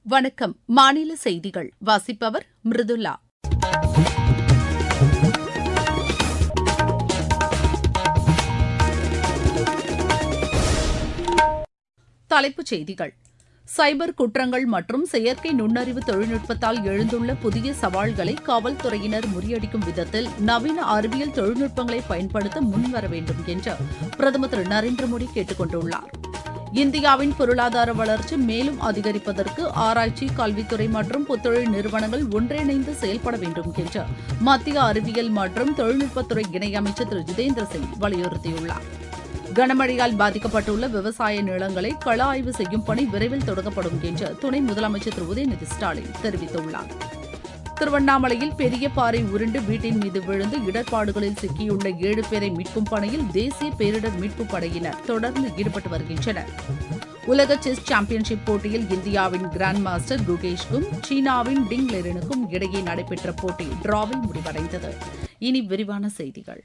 வணக்கம் மாநில செய்திகள் வாசிப்பவர் மிருதுலா தலைப்புச் செய்திகள் சைபர் குற்றங்கள் மற்றும் செயற்கை நுண்ணறிவு தொழில்நுட்பத்தால் எழுந்துள்ள புதிய சவால்களை காவல்துறையினர் முறியடிக்கும் விதத்தில் நவீன அறிவியல் தொழில்நுட்பங்களை பயன்படுத்த முன்வர வேண்டும் என்று பிரதமர் திரு நரேந்திர மோடி கேட்டுக் கொண்டுள்ளார் இந்தியாவின் பொருளாதார வளர்ச்சி மேலும் அதிகரிப்பதற்கு ஆராய்ச்சி கல்வித்துறை மற்றும் புத்தொழில் நிறுவனங்கள் ஒன்றிணைந்து செயல்பட வேண்டும் என்று மத்திய அறிவியல் மற்றும் தொழில்நுட்பத்துறை இணையமைச்சர் திரு ஜிதேந்திர சிங் வலியுறுத்தியுள்ளார் கனமழையால் பாதிக்கப்பட்டுள்ள விவசாய நிலங்களை கள ஆய்வு செய்யும் பணி விரைவில் தொடங்கப்படும் என்று துணை முதலமைச்சர் திரு உதயநிதி ஸ்டாலின் தெரிவித்துள்ளார் திருவண்ணாமலையில் பெரிய பாறை உருண்டு வீட்டின் மீது விழுந்து இடர்பாடுகளில் சிக்கியுள்ள ஏழு பேரை மீட்கும் பணியில் தேசிய பேரிடர் மீட்புப் படையினர் தொடர்ந்து ஈடுபட்டு வருகின்றனர் உலக செஸ் சாம்பியன்ஷிப் போட்டியில் இந்தியாவின் கிராண்ட் மாஸ்டர் குகேஷ்கும் சீனாவின் டிங் லெரினுக்கும் இடையே நடைபெற்ற போட்டி டிராவில் முடிவடைந்தது இனி விரிவான செய்திகள்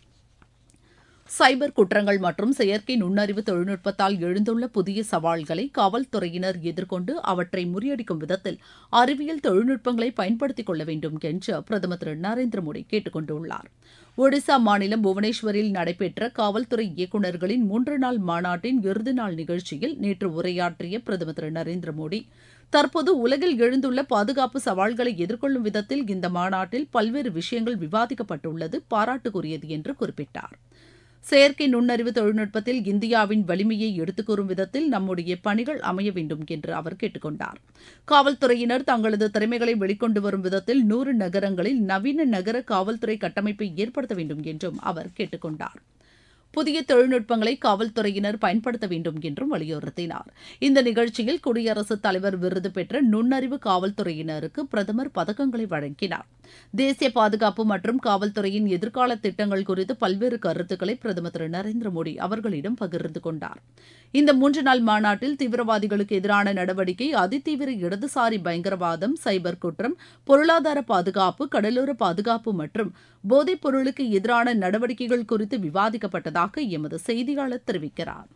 சைபர் குற்றங்கள் மற்றும் செயற்கை நுண்ணறிவு தொழில்நுட்பத்தால் எழுந்துள்ள புதிய சவால்களை காவல்துறையினர் எதிர்கொண்டு அவற்றை முறியடிக்கும் விதத்தில் அறிவியல் தொழில்நுட்பங்களை பயன்படுத்திக் கொள்ள வேண்டும் என்று பிரதமர் திரு நரேந்திர மோடி கேட்டுக் கொண்டுள்ளார் ஒடிசா மாநிலம் புவனேஸ்வரில் நடைபெற்ற காவல்துறை இயக்குநர்களின் மூன்று நாள் மாநாட்டின் இறுதி நாள் நிகழ்ச்சியில் நேற்று உரையாற்றிய பிரதமர் திரு நரேந்திர மோடி தற்போது உலகில் எழுந்துள்ள பாதுகாப்பு சவால்களை எதிர்கொள்ளும் விதத்தில் இந்த மாநாட்டில் பல்வேறு விஷயங்கள் விவாதிக்கப்பட்டுள்ளது பாராட்டுக்குரியது என்று குறிப்பிட்டார் செயற்கை நுண்ணறிவு தொழில்நுட்பத்தில் இந்தியாவின் வலிமையை எடுத்துக் கூறும் விதத்தில் நம்முடைய பணிகள் அமைய வேண்டும் என்று அவர் கேட்டுக் கொண்டார் காவல்துறையினர் தங்களது திறமைகளை வெளிக்கொண்டு வரும் விதத்தில் நூறு நகரங்களில் நவீன நகர காவல்துறை கட்டமைப்பை ஏற்படுத்த வேண்டும் என்றும் அவர் கேட்டுக் கொண்டார் புதிய தொழில்நுட்பங்களை காவல்துறையினர் பயன்படுத்த வேண்டும் என்றும் வலியுறுத்தினார் இந்த நிகழ்ச்சியில் குடியரசுத் தலைவர் விருது பெற்ற நுண்ணறிவு காவல்துறையினருக்கு பிரதமர் பதக்கங்களை வழங்கினார் தேசிய பாதுகாப்பு மற்றும் காவல்துறையின் எதிர்கால திட்டங்கள் குறித்து பல்வேறு கருத்துக்களை பிரதமர் திரு நரேந்திர மோடி அவர்களிடம் பகிர்ந்து கொண்டார் இந்த மூன்று நாள் மாநாட்டில் தீவிரவாதிகளுக்கு எதிரான நடவடிக்கை அதிதீவிர இடதுசாரி பயங்கரவாதம் சைபர் குற்றம் பொருளாதார பாதுகாப்பு கடலோர பாதுகாப்பு மற்றும் போதைப் பொருளுக்கு எதிரான நடவடிக்கைகள் குறித்து விவாதிக்கப்பட்டதாக எமது செய்தியாளர் தெரிவிக்கிறார்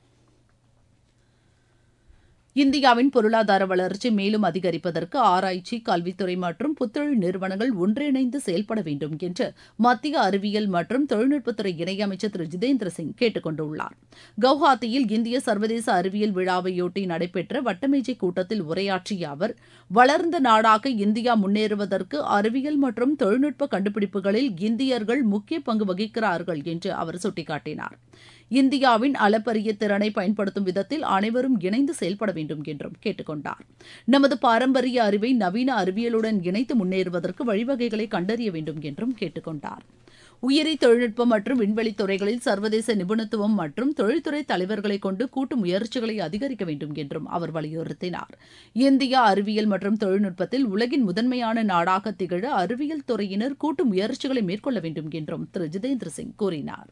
இந்தியாவின் பொருளாதார வளர்ச்சி மேலும் அதிகரிப்பதற்கு ஆராய்ச்சி கல்வித்துறை மற்றும் புத்தொழில் நிறுவனங்கள் ஒன்றிணைந்து செயல்பட வேண்டும் என்று மத்திய அறிவியல் மற்றும் தொழில்நுட்பத்துறை இணையமைச்சர் திரு ஜிதேந்திர சிங் கேட்டுக் கொண்டுள்ளார் கவுஹாத்தியில் இந்திய சர்வதேச அறிவியல் விழாவையொட்டி நடைபெற்ற வட்டமேஜை கூட்டத்தில் உரையாற்றிய அவர் வளர்ந்த நாடாக இந்தியா முன்னேறுவதற்கு அறிவியல் மற்றும் தொழில்நுட்ப கண்டுபிடிப்புகளில் இந்தியர்கள் முக்கிய பங்கு வகிக்கிறார்கள் என்று அவர் சுட்டிக்காட்டினார் இந்தியாவின் அளப்பரிய திறனை பயன்படுத்தும் விதத்தில் அனைவரும் இணைந்து செயல்பட வேண்டும் என்றும் கேட்டுக் கொண்டார் நமது பாரம்பரிய அறிவை நவீன அறிவியலுடன் இணைத்து முன்னேறுவதற்கு வழிவகைகளை கண்டறிய வேண்டும் என்றும் கேட்டுக் கொண்டார் உயிரி தொழில்நுட்பம் மற்றும் விண்வெளி துறைகளில் சர்வதேச நிபுணத்துவம் மற்றும் தொழில்துறை தலைவர்களை கொண்டு கூட்டு முயற்சிகளை அதிகரிக்க வேண்டும் என்றும் அவர் வலியுறுத்தினார் இந்தியா அறிவியல் மற்றும் தொழில்நுட்பத்தில் உலகின் முதன்மையான நாடாக திகழ அறிவியல் துறையினர் கூட்டு முயற்சிகளை மேற்கொள்ள வேண்டும் என்றும் திரு ஜிதேந்திர சிங் கூறினார்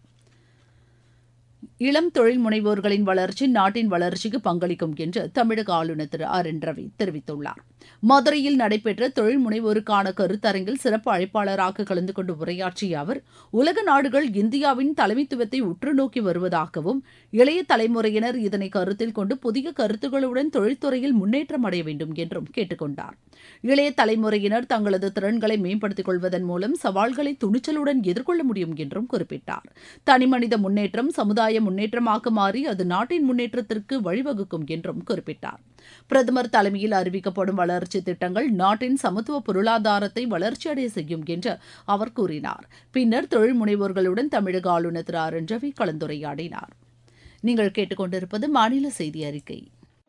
இளம் தொழில் முனைவோர்களின் வளர்ச்சி நாட்டின் வளர்ச்சிக்கு பங்களிக்கும் என்று தமிழக ஆளுநர் திரு ஆர் என் ரவி தெரிவித்துள்ளார் மதுரையில் நடைபெற்ற தொழில் முனைவோருக்கான கருத்தரங்கில் சிறப்பு அழைப்பாளராக கலந்து கொண்டு உரையாற்றிய அவர் உலக நாடுகள் இந்தியாவின் தலைமைத்துவத்தை உற்று நோக்கி வருவதாகவும் இளைய தலைமுறையினர் இதனை கருத்தில் கொண்டு புதிய கருத்துக்களுடன் தொழில்துறையில் முன்னேற்றம் அடைய வேண்டும் என்றும் கேட்டுக் கொண்டார் இளைய தலைமுறையினர் தங்களது திறன்களை மேம்படுத்திக் கொள்வதன் மூலம் சவால்களை துணிச்சலுடன் எதிர்கொள்ள முடியும் என்றும் குறிப்பிட்டார் தனிமனித முன்னேற்றம் சமுதாய முன்னேற்றமாக மாறி அது நாட்டின் முன்னேற்றத்திற்கு வழிவகுக்கும் என்றும் குறிப்பிட்டார் பிரதமர் தலைமையில் அறிவிக்கப்படும் வளர்ச்சி திட்டங்கள் நாட்டின் சமத்துவ பொருளாதாரத்தை வளர்ச்சியடைய செய்யும் என்று அவர் கூறினார் பின்னர் தொழில் முனைவோர்களுடன் தமிழக ஆளுநர் திரு ஆர் என் ரவி கலந்துரையாடினார் நீங்கள் கேட்டுக்கொண்டிருப்பது மாநில செய்தி அறிக்கை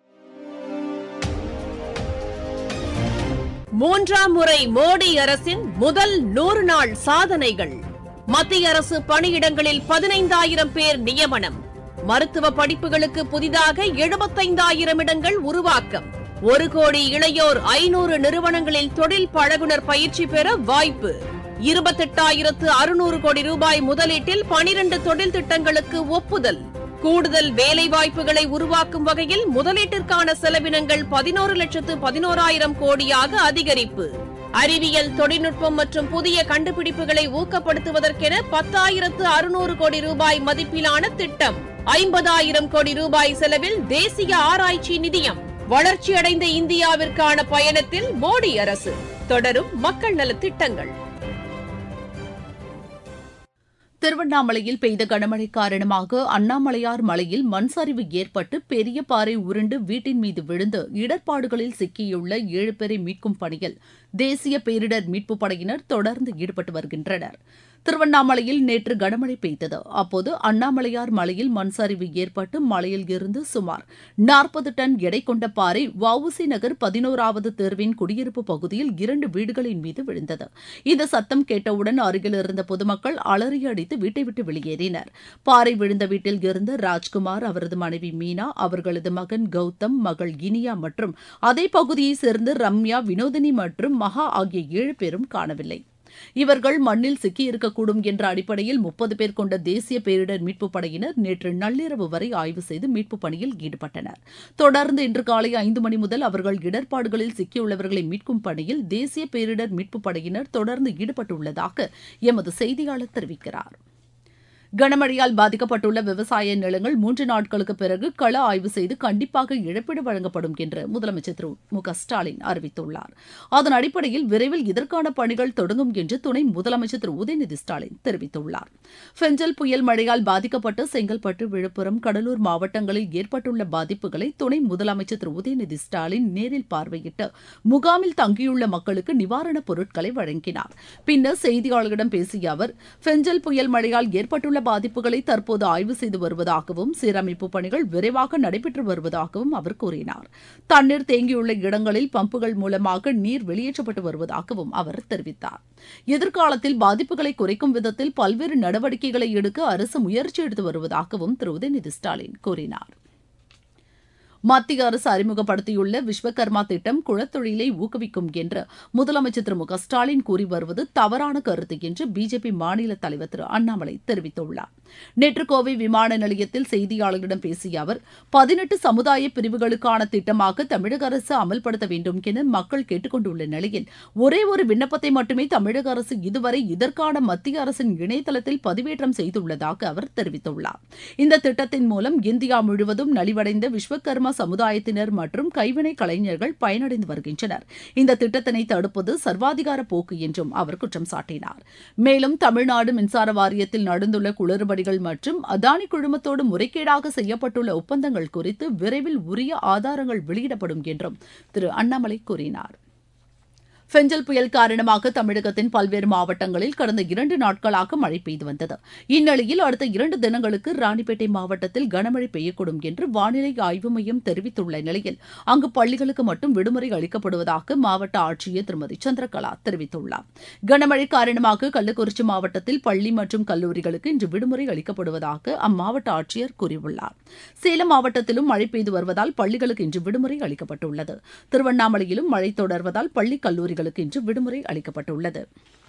மூன்றாம் முறை மோடி அரசின் முதல் நூறு நாள் சாதனைகள் மத்திய அரசு பணியிடங்களில் பதினைந்தாயிரம் பேர் நியமனம் மருத்துவ படிப்புகளுக்கு புதிதாக எழுபத்தைந்தாயிரம் இடங்கள் உருவாக்கம் ஒரு கோடி இளையோர் ஐநூறு நிறுவனங்களில் தொழில் பழகுனர் பயிற்சி பெற வாய்ப்பு இருபத்தெட்டாயிரத்து அறுநூறு கோடி ரூபாய் முதலீட்டில் பனிரண்டு தொழில் திட்டங்களுக்கு ஒப்புதல் கூடுதல் வேலைவாய்ப்புகளை உருவாக்கும் வகையில் முதலீட்டிற்கான செலவினங்கள் பதினோரு லட்சத்து பதினோராயிரம் கோடியாக அதிகரிப்பு அறிவியல் தொழில்நுட்பம் மற்றும் புதிய கண்டுபிடிப்புகளை ஊக்கப்படுத்துவதற்கென பத்தாயிரத்து அறுநூறு கோடி ரூபாய் மதிப்பிலான திட்டம் ஐம்பதாயிரம் கோடி ரூபாய் செலவில் தேசிய ஆராய்ச்சி நிதியம் வளர்ச்சியடைந்த இந்தியாவிற்கான பயணத்தில் மோடி அரசு தொடரும் மக்கள் நலத் திட்டங்கள் திருவண்ணாமலையில் பெய்த கனமழை காரணமாக அண்ணாமலையார் மலையில் மண் சரிவு ஏற்பட்டு பெரிய பாறை உருண்டு வீட்டின் மீது விழுந்து இடர்பாடுகளில் சிக்கியுள்ள ஏழு பேரை மீட்கும் பணியில் தேசிய பேரிடர் மீட்புப் படையினர் தொடர்ந்து ஈடுபட்டு வருகின்றனர் திருவண்ணாமலையில் நேற்று கனமழை பெய்தது அப்போது அண்ணாமலையார் மலையில் மண் சரிவு ஏற்பட்டு மலையில் இருந்து சுமார் நாற்பது டன் எடை கொண்ட பாறை வவுசி நகர் பதினோராவது தெருவின் குடியிருப்பு பகுதியில் இரண்டு வீடுகளின் மீது விழுந்தது இந்த சத்தம் கேட்டவுடன் அருகில் இருந்த பொதுமக்கள் அலறி அடித்து வீட்டை விட்டு வெளியேறினர் பாறை விழுந்த வீட்டில் இருந்த ராஜ்குமார் அவரது மனைவி மீனா அவர்களது மகன் கௌதம் மகள் இனியா மற்றும் அதே பகுதியைச் சேர்ந்த ரம்யா வினோதினி மற்றும் மகா ஆகிய ஏழு பேரும் காணவில்லை இவர்கள் மண்ணில் சிக்கியிருக்கக்கூடும் என்ற அடிப்படையில் முப்பது பேர் கொண்ட தேசிய பேரிடர் மீட்புப் படையினர் நேற்று நள்ளிரவு வரை ஆய்வு செய்து மீட்புப் பணியில் ஈடுபட்டனர் தொடர்ந்து இன்று காலை ஐந்து மணி முதல் அவர்கள் இடர்பாடுகளில் சிக்கியுள்ளவர்களை மீட்கும் பணியில் தேசிய பேரிடர் மீட்புப் படையினர் தொடர்ந்து ஈடுபட்டுள்ளதாக எமது செய்தியாளர் தெரிவிக்கிறார் கனமழையால் பாதிக்கப்பட்டுள்ள விவசாய நிலங்கள் மூன்று நாட்களுக்கு பிறகு கள ஆய்வு செய்து கண்டிப்பாக இழப்பீடு வழங்கப்படும் என்று முதலமைச்சர் திரு மு க ஸ்டாலின் அறிவித்துள்ளார் அதன் அடிப்படையில் விரைவில் இதற்கான பணிகள் தொடங்கும் என்று துணை முதலமைச்சர் திரு உதயநிதி ஸ்டாலின் தெரிவித்துள்ளார் பெஞ்சல் புயல் மழையால் பாதிக்கப்பட்டு செங்கல்பட்டு விழுப்புரம் கடலூர் மாவட்டங்களில் ஏற்பட்டுள்ள பாதிப்புகளை துணை முதலமைச்சர் திரு உதயநிதி ஸ்டாலின் நேரில் பார்வையிட்டு முகாமில் தங்கியுள்ள மக்களுக்கு நிவாரணப் பொருட்களை வழங்கினார் பின்னர் செய்தியாளர்களிடம் பேசிய அவர் பெஞ்சல் புயல் மழையால் ஏற்பட்டுள்ள பாதிப்புகளை தற்போது ஆய்வு செய்து வருவதாகவும் சீரமைப்பு பணிகள் விரைவாக நடைபெற்று வருவதாகவும் அவர் கூறினார் தண்ணீர் தேங்கியுள்ள இடங்களில் பம்புகள் மூலமாக நீர் வெளியேற்றப்பட்டு வருவதாகவும் அவர் தெரிவித்தார் எதிர்காலத்தில் பாதிப்புகளை குறைக்கும் விதத்தில் பல்வேறு நடவடிக்கைகளை எடுக்க அரசு முயற்சி எடுத்து வருவதாகவும் திரு உதயநிதி ஸ்டாலின் கூறினார் மத்திய அரசு அறிமுகப்படுத்தியுள்ள விஸ்வகர்மா திட்டம் குழத்தொழிலை ஊக்குவிக்கும் என்று முதலமைச்சர் திரு மு க ஸ்டாலின் கூறி வருவது தவறான கருத்து என்று பிஜேபி மாநில தலைவர் திரு அண்ணாமலை தெரிவித்துள்ளார் நேற்று கோவை விமான நிலையத்தில் செய்தியாளர்களிடம் பேசிய அவர் பதினெட்டு சமுதாய பிரிவுகளுக்கான திட்டமாக தமிழக அரசு அமல்படுத்த வேண்டும் என மக்கள் கேட்டுக்கொண்டுள்ள நிலையில் ஒரே ஒரு விண்ணப்பத்தை மட்டுமே தமிழக அரசு இதுவரை இதற்கான மத்திய அரசின் இணையதளத்தில் பதிவேற்றம் செய்துள்ளதாக அவர் தெரிவித்துள்ளார் இந்த திட்டத்தின் மூலம் இந்தியா முழுவதும் நலிவடைந்த விஸ்வகர்மா சமுதாயத்தினர் மற்றும் கைவினை கலைஞர்கள் பயனடைந்து வருகின்றனர் இந்த திட்டத்தினை தடுப்பது சர்வாதிகார போக்கு என்றும் அவர் குற்றம் சாட்டினார் மேலும் தமிழ்நாடு மின்சார வாரியத்தில் நடந்துள்ள குளறுபடிகள் மற்றும் அதானி குழுமத்தோடு முறைகேடாக செய்யப்பட்டுள்ள ஒப்பந்தங்கள் குறித்து விரைவில் உரிய ஆதாரங்கள் வெளியிடப்படும் என்றும் திரு அண்ணாமலை கூறினார் பெஞ்சல் புயல் காரணமாக தமிழகத்தின் பல்வேறு மாவட்டங்களில் கடந்த இரண்டு நாட்களாக மழை பெய்து வந்தது இந்நிலையில் அடுத்த இரண்டு தினங்களுக்கு ராணிப்பேட்டை மாவட்டத்தில் கனமழை பெய்யக்கூடும் என்று வானிலை ஆய்வு மையம் தெரிவித்துள்ள நிலையில் அங்கு பள்ளிகளுக்கு மட்டும் விடுமுறை அளிக்கப்படுவதாக மாவட்ட ஆட்சியர் திருமதி சந்திரகலா தெரிவித்துள்ளார் கனமழை காரணமாக கள்ளக்குறிச்சி மாவட்டத்தில் பள்ளி மற்றும் கல்லூரிகளுக்கு இன்று விடுமுறை அளிக்கப்படுவதாக அம்மாவட்ட ஆட்சியர் கூறியுள்ளார் சேலம் மாவட்டத்திலும் மழை பெய்து வருவதால் பள்ளிகளுக்கு இன்று விடுமுறை அளிக்கப்பட்டுள்ளது திருவண்ணாமலையிலும் மழை தொடர்வதால் பள்ளி கல்லூரி கல்லூரிகளுக்கு இன்று விடுமுறை அளிக்கப்பட்டுள்ளது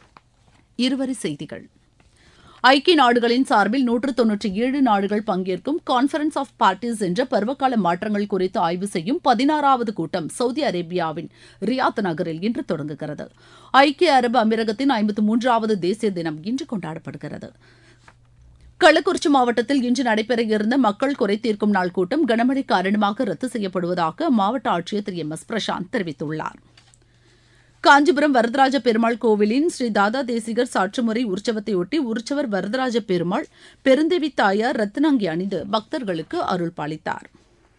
இருவரி செய்திகள் ஐக்கிய நாடுகளின் சார்பில் நூற்று தொன்னூற்றி ஏழு நாடுகள் பங்கேற்கும் கான்பரன்ஸ் ஆஃப் பார்ட்டிஸ் என்ற பருவகால மாற்றங்கள் குறித்து ஆய்வு செய்யும் பதினாறாவது கூட்டம் சவுதி அரேபியாவின் ரியாத் நகரில் இன்று தொடங்குகிறது ஐக்கிய அரபு அமீரகத்தின் ஐம்பத்து மூன்றாவது தேசிய தினம் இன்று கொண்டாடப்படுகிறது கள்ளக்குறிச்சி மாவட்டத்தில் இன்று நடைபெற இருந்த மக்கள் குறை தீர்க்கும் நாள் கூட்டம் கனமழை காரணமாக ரத்து செய்யப்படுவதாக அம்மாவட்ட ஆட்சியர் திரு எம் எஸ் பிரசாந்த் தெரிவித்துள்ளார் காஞ்சிபுரம் வரதராஜ பெருமாள் கோவிலின் ஸ்ரீ தாதா தேசிகர் சாற்றுமுறை உற்சவத்தையொட்டி உற்சவர் வரதராஜ பெருமாள் பெருந்தேவி தாயார் ரத்னாங்கி அணிந்து பக்தர்களுக்கு அருள் பாலித்தார்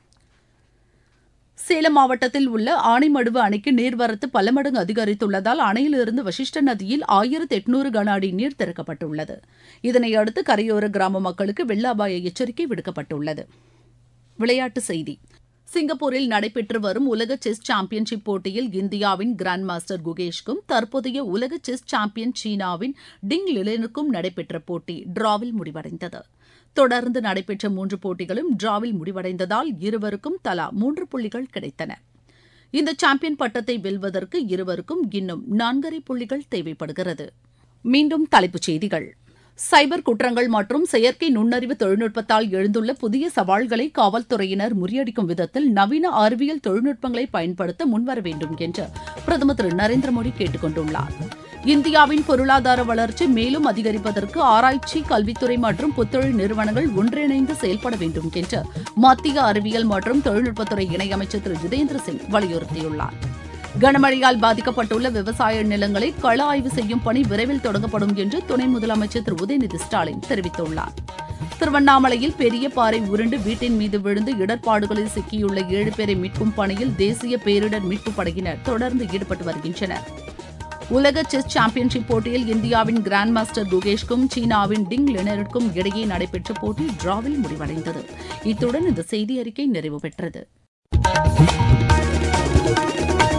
சேலம் மாவட்டத்தில் உள்ள ஆனைமடுவு அணைக்கு நீர்வரத்து பல மடங்கு அதிகரித்துள்ளதால் அணையிலிருந்து வசிஷ்ட நதியில் ஆயிரத்து எட்நூறு கன அடி நீர் திறக்கப்பட்டுள்ளது இதனையடுத்து கரையோர கிராம மக்களுக்கு வெள்ள அபாய எச்சரிக்கை விடுக்கப்பட்டுள்ளது விளையாட்டுச் செய்தி சிங்கப்பூரில் நடைபெற்று வரும் உலக செஸ் சாம்பியன்ஷிப் போட்டியில் இந்தியாவின் கிராண்ட் மாஸ்டர் குகேஷ்கும் தற்போதைய உலக செஸ் சாம்பியன் சீனாவின் டிங் லிலனுக்கும் நடைபெற்ற போட்டி டிராவில் முடிவடைந்தது தொடர்ந்து நடைபெற்ற மூன்று போட்டிகளும் டிராவில் முடிவடைந்ததால் இருவருக்கும் தலா மூன்று புள்ளிகள் கிடைத்தன இந்த சாம்பியன் பட்டத்தை வெல்வதற்கு இருவருக்கும் இன்னும் நான்கரை புள்ளிகள் தேவைப்படுகிறது மீண்டும் தலைப்புச் செய்திகள் சைபர் குற்றங்கள் மற்றும் செயற்கை நுண்ணறிவு தொழில்நுட்பத்தால் எழுந்துள்ள புதிய சவால்களை காவல்துறையினர் முறியடிக்கும் விதத்தில் நவீன அறிவியல் தொழில்நுட்பங்களை பயன்படுத்த முன்வர வேண்டும் என்று பிரதமர் திரு நரேந்திர மோடி கேட்டுக் கொண்டுள்ளார் இந்தியாவின் பொருளாதார வளர்ச்சி மேலும் அதிகரிப்பதற்கு ஆராய்ச்சி கல்வித்துறை மற்றும் புத்தொழில் நிறுவனங்கள் ஒன்றிணைந்து செயல்பட வேண்டும் என்று மத்திய அறிவியல் மற்றும் தொழில்நுட்பத்துறை இணையமைச்சர் திரு ஜிதேந்திர சிங் வலியுறுத்தியுள்ளார் கனமழையால் பாதிக்கப்பட்டுள்ள விவசாய நிலங்களை கள ஆய்வு செய்யும் பணி விரைவில் தொடங்கப்படும் என்று துணை முதலமைச்சர் திரு உதயநிதி ஸ்டாலின் தெரிவித்துள்ளார் திருவண்ணாமலையில் பெரிய பாறை உருண்டு வீட்டின் மீது விழுந்து இடர்பாடுகளில் சிக்கியுள்ள ஏழு பேரை மீட்கும் பணியில் தேசிய பேரிடர் மீட்புப் படையினர் தொடர்ந்து ஈடுபட்டு வருகின்றனர் உலக செஸ் சாம்பியன்ஷிப் போட்டியில் இந்தியாவின் கிராண்ட் மாஸ்டர் குகேஷ்கும் சீனாவின் டிங் லெனருக்கும் இடையே நடைபெற்ற போட்டி டிராவில் முடிவடைந்தது இத்துடன் இந்த செய்தி அறிக்கை நிறைவு பெற்றது